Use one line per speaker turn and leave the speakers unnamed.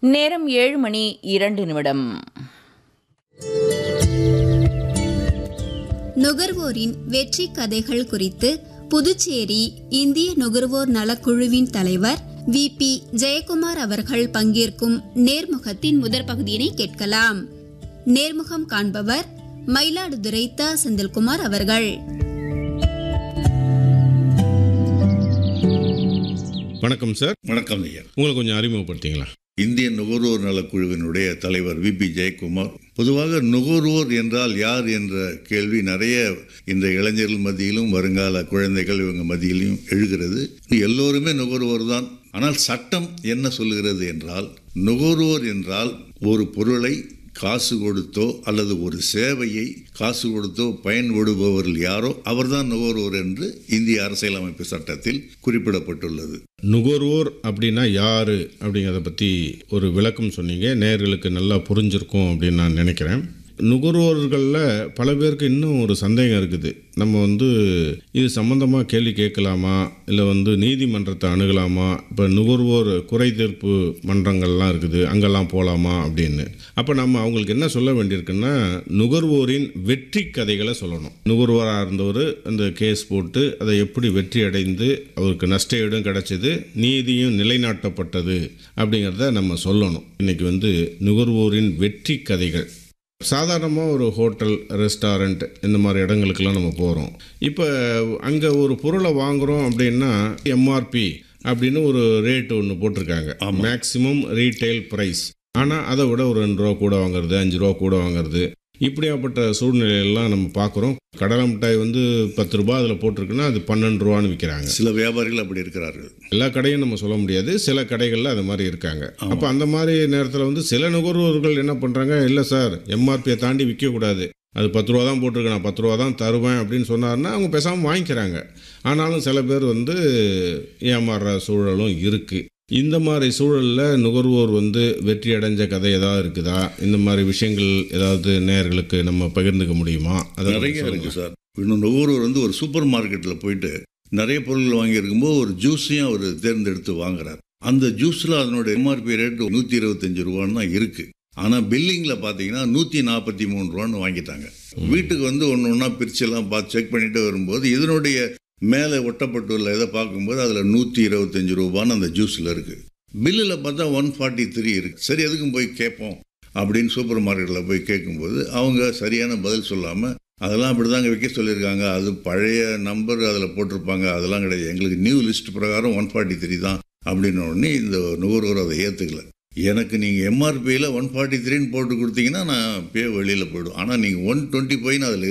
நேரம் ஏழு மணி இரண்டு நிமிடம்
நுகர்வோரின் வெற்றி கதைகள் குறித்து புதுச்சேரி இந்திய நுகர்வோர் நலக்குழுவின் தலைவர் வி பி ஜெயக்குமார் அவர்கள் பங்கேற்கும் நேர்முகத்தின் முதற் பகுதியினை கேட்கலாம் நேர்முகம் காண்பவர் மயிலாடுதுறை த செந்தில்குமார் அவர்கள்
வணக்கம் சார்
வணக்கம் ஐயா
உங்களை கொஞ்சம் அறிமுகப்படுத்திங்களா
இந்திய நுகர்வோர் நலக்குழுவினுடைய தலைவர் வி பி ஜெயக்குமார் பொதுவாக நுகர்வோர் என்றால் யார் என்ற கேள்வி நிறைய இந்த இளைஞர்கள் மத்தியிலும் வருங்கால குழந்தைகள் இவங்க மத்தியிலும் எழுகிறது எல்லோருமே நுகர்வோர் தான் ஆனால் சட்டம் என்ன சொல்லுகிறது என்றால் நுகர்வோர் என்றால் ஒரு பொருளை காசு கொடுத்தோ அல்லது ஒரு சேவையை காசு கொடுத்தோ பயன்படுபவர்கள் யாரோ அவர்தான் நுகர்வோர் என்று இந்திய அரசியலமைப்பு சட்டத்தில் குறிப்பிடப்பட்டுள்ளது
நுகர்வோர் அப்படின்னா யாரு அப்படிங்கிறத பற்றி ஒரு விளக்கம் சொன்னீங்க நேயர்களுக்கு நல்லா புரிஞ்சிருக்கும் அப்படின்னு நான் நினைக்கிறேன் நுகர்வோர்களில் பல பேருக்கு இன்னும் ஒரு சந்தேகம் இருக்குது நம்ம வந்து இது சம்மந்தமாக கேள்வி கேட்கலாமா இல்லை வந்து நீதிமன்றத்தை அணுகலாமா இப்போ நுகர்வோர் குறை தீர்ப்பு மன்றங்கள்லாம் இருக்குது அங்கெல்லாம் போகலாமா அப்படின்னு அப்போ நம்ம அவங்களுக்கு என்ன சொல்ல வேண்டியிருக்குன்னா நுகர்வோரின் வெற்றி கதைகளை சொல்லணும் நுகர்வோராக இருந்தவர் அந்த கேஸ் போட்டு அதை எப்படி வெற்றி அடைந்து அவருக்கு நஷ்ட ஈடும் கிடைச்சது நீதியும் நிலைநாட்டப்பட்டது அப்படிங்கிறத நம்ம சொல்லணும் இன்னைக்கு வந்து நுகர்வோரின் வெற்றி கதைகள் சாதாரணமாக ஒரு ஹோட்டல் ரெஸ்டாரண்ட் இந்த மாதிரி இடங்களுக்கெல்லாம் நம்ம போகிறோம் இப்போ அங்கே ஒரு பொருளை வாங்குகிறோம் அப்படின்னா எம்ஆர்பி அப்படின்னு ஒரு ரேட் ஒன்று போட்டிருக்காங்க மேக்ஸிமம் ரீட்டைல் ப்ரைஸ் ஆனால் அதை விட ஒரு ரெண்டு ரூபா கூட வாங்குறது அஞ்சு ரூபா கூட வாங்குறது இப்படியாப்பட்ட சூழ்நிலையெல்லாம் நம்ம பார்க்குறோம் கடலை மிட்டாய் வந்து பத்து ரூபா அதில் போட்டிருக்குன்னா அது பன்னெண்டு ரூபான்னு விற்கிறாங்க
சில வியாபாரிகள் அப்படி இருக்கிறார்கள்
எல்லா கடையும் நம்ம சொல்ல முடியாது சில கடைகளில் அது மாதிரி இருக்காங்க அப்போ அந்த மாதிரி நேரத்தில் வந்து சில நுகர்வோர்கள் என்ன பண்ணுறாங்க இல்லை சார் எம்ஆர்பியை தாண்டி விற்கக்கூடாது அது பத்து ரூபா தான் போட்டிருக்கு நான் பத்து ரூபா தான் தருவேன் அப்படின்னு சொன்னார்னா அவங்க பேசாமல் வாங்கிக்கிறாங்க ஆனாலும் சில பேர் வந்து ஏமாறுற சூழலும் இருக்குது இந்த மாதிரி சூழலில் நுகர்வோர் வந்து வெற்றி அடைஞ்ச கதை ஏதாவது இருக்குதா இந்த மாதிரி விஷயங்கள் ஏதாவது நேயர்களுக்கு நம்ம பகிர்ந்துக்க முடியுமா அதை
நிறைய
சொல்லுங்க.
இருக்கு சார் இன்னும் நுகர்வோர் வந்து ஒரு சூப்பர் மார்க்கெட்டில் போயிட்டு நிறைய பொருட்கள் வாங்கியிருக்கும்போது ஒரு ஜூஸையும் அவர் தேர்ந்தெடுத்து வாங்குறார் அந்த ஜூஸில் அதனுடைய எம்ஆர்பி ரேட் நூற்றி இருபத்தஞ்சு ரூபான்னு தான் இருக்குது ஆனால் பில்லிங்கில் பார்த்தீங்கன்னா நூற்றி நாற்பத்தி மூணு ரூபான்னு வாங்கிட்டாங்க வீட்டுக்கு வந்து ஒன்று ஒன்றா பிரிச்செல்லாம் பார்த்து செக் பண்ணிட்டு வரும்போது இதனுடைய மேலே ஒட்டப்பட்டுள்ள இதை பார்க்கும்போது அதில் நூற்றி இருபத்தஞ்சு ரூபான்னு அந்த ஜூஸில் இருக்குது பில்லில் பார்த்தா ஒன் ஃபார்ட்டி த்ரீ இருக்குது சரி எதுக்கும் போய் கேட்போம் அப்படின்னு சூப்பர் மார்க்கெட்டில் போய் கேட்கும்போது அவங்க சரியான பதில் சொல்லாமல் அதெல்லாம் அப்படி தாங்க விற்க சொல்லியிருக்காங்க அது பழைய நம்பர் அதில் போட்டிருப்பாங்க அதெல்லாம் கிடையாது எங்களுக்கு நியூ லிஸ்ட் பிரகாரம் ஒன் ஃபார்ட்டி த்ரீ தான் அப்படின்ன உடனே இந்த நுகர்வோர் அதை ஏற்றுக்கல எனக்கு நீங்கள் எம்ஆர்பியில் ஒன் ஃபார்ட்டி த்ரீன்னு போட்டு கொடுத்தீங்கன்னா நான் பே வெளியில் போய்டும் ஆனால் நீங்கள் ஒன் டுவெண்ட்டி போயின்னு அதில்